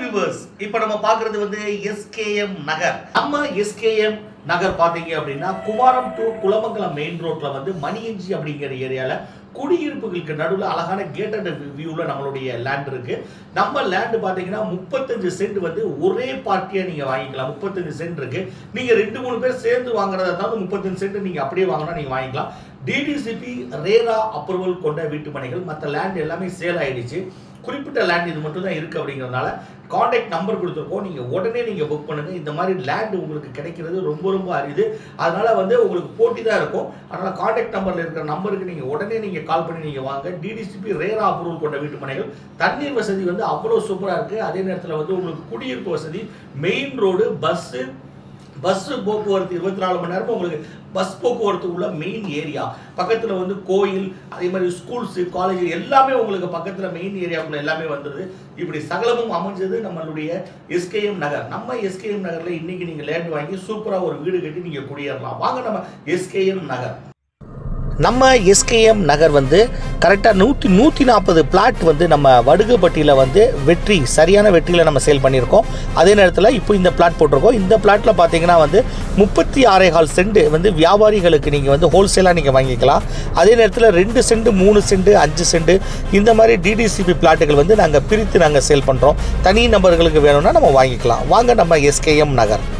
viewers இப்போ நம்ம பார்க்குறது வந்து எஸ்கேஎம் நகர் நம்ம எஸ்கேஎம் நகர் பார்த்தீங்க அப்படின்னா குமாரம் டு குளமங்கலம் மெயின் ரோட்ல வந்து மணியஞ்சி அப்படிங்கிற ஏரியாவில் குடியிருப்புகளுக்கு நடுவில் அழகான கேட்டட் வியூவில் நம்மளுடைய லேண்ட் இருக்கு நம்ம லேண்ட் பார்த்தீங்கன்னா முப்பத்தஞ்சு சென்ட் வந்து ஒரே பார்ட்டியாக நீங்கள் வாங்கிக்கலாம் முப்பத்தஞ்சு சென்ட் இருக்கு நீங்கள் ரெண்டு மூணு பேர் சேர்ந்து வாங்குறதா இருந்தாலும் முப்பத்தஞ்சு சென்ட் நீங்கள் அப்படியே வாங்கினா நீங்கள் வாங்கிக்கலாம் டிடிசிபி ரேரா அப்ரூவல் கொண்ட வீட்டு மனைகள் மற்ற லேண்ட் எல்லாமே சேல் ஆயிடுச்சு குறிப்பிட்ட லேண்ட் இது மட்டும் தான் இருக்குது அப்படிங்கிறதுனால காண்டாக்ட் நம்பர் கொடுத்துருக்கோம் நீங்கள் உடனே நீங்கள் புக் பண்ணுங்கள் இந்த மாதிரி லேண்ட் உங்களுக்கு கிடைக்கிறது ரொம்ப ரொம்ப அரிது அதனால வந்து உங்களுக்கு போட்டி தான் இருக்கும் அதனால் காண்டாக்ட் நம்பரில் இருக்கிற நம்பருக்கு நீங்கள் உடனே நீங்கள் கால் பண்ணி நீங்கள் வாங்க டிடிசிபி ரேரா அப்ரூவல் கொண்ட வீட்டு மனைகள் தண்ணீர் வசதி வந்து அவ்வளோ சூப்பராக இருக்குது அதே நேரத்தில் வந்து உங்களுக்கு குடியிருப்பு வசதி மெயின் ரோடு பஸ்ஸு பஸ் போக்குவரத்து இருபத்தி நாலு மணி நேரமும் உங்களுக்கு பஸ் போக்குவரத்து உள்ள மெயின் ஏரியா பக்கத்தில் வந்து கோயில் அதே மாதிரி ஸ்கூல்ஸு காலேஜ் எல்லாமே உங்களுக்கு பக்கத்தில் மெயின் ஏரியாவுக்குள்ள எல்லாமே வந்துடுது இப்படி சகலமும் அமைஞ்சது நம்மளுடைய எஸ்கேஎம் நகர் நம்ம எஸ்கேஎம் நகரில் இன்னைக்கு நீங்கள் லேண்ட் வாங்கி சூப்பராக ஒரு வீடு கட்டி நீங்கள் குடியேறலாம் வாங்க நம்ம எஸ்கேஎம் நகர் நம்ம எஸ்கேஎம் நகர் வந்து கரெக்டாக நூற்றி நூற்றி நாற்பது பிளாட் வந்து நம்ம வடுகுப்பட்டியில் வந்து வெற்றி சரியான வெற்றியில் நம்ம சேல் பண்ணியிருக்கோம் அதே நேரத்தில் இப்போ இந்த பிளாட் போட்டிருக்கோம் இந்த பிளாட்டில் பார்த்தீங்கன்னா வந்து முப்பத்தி ஆறே கால் சென்ட் வந்து வியாபாரிகளுக்கு நீங்கள் வந்து ஹோல்சேலாக நீங்கள் வாங்கிக்கலாம் அதே நேரத்தில் ரெண்டு சென்ட் மூணு சென்ட் அஞ்சு சென்ட் இந்த மாதிரி டிடிசிபி பிளாட்டுகள் வந்து நாங்கள் பிரித்து நாங்கள் சேல் பண்ணுறோம் தனி நபர்களுக்கு வேணும்னா நம்ம வாங்கிக்கலாம் வாங்க நம்ம எஸ்கேஎம் நகர்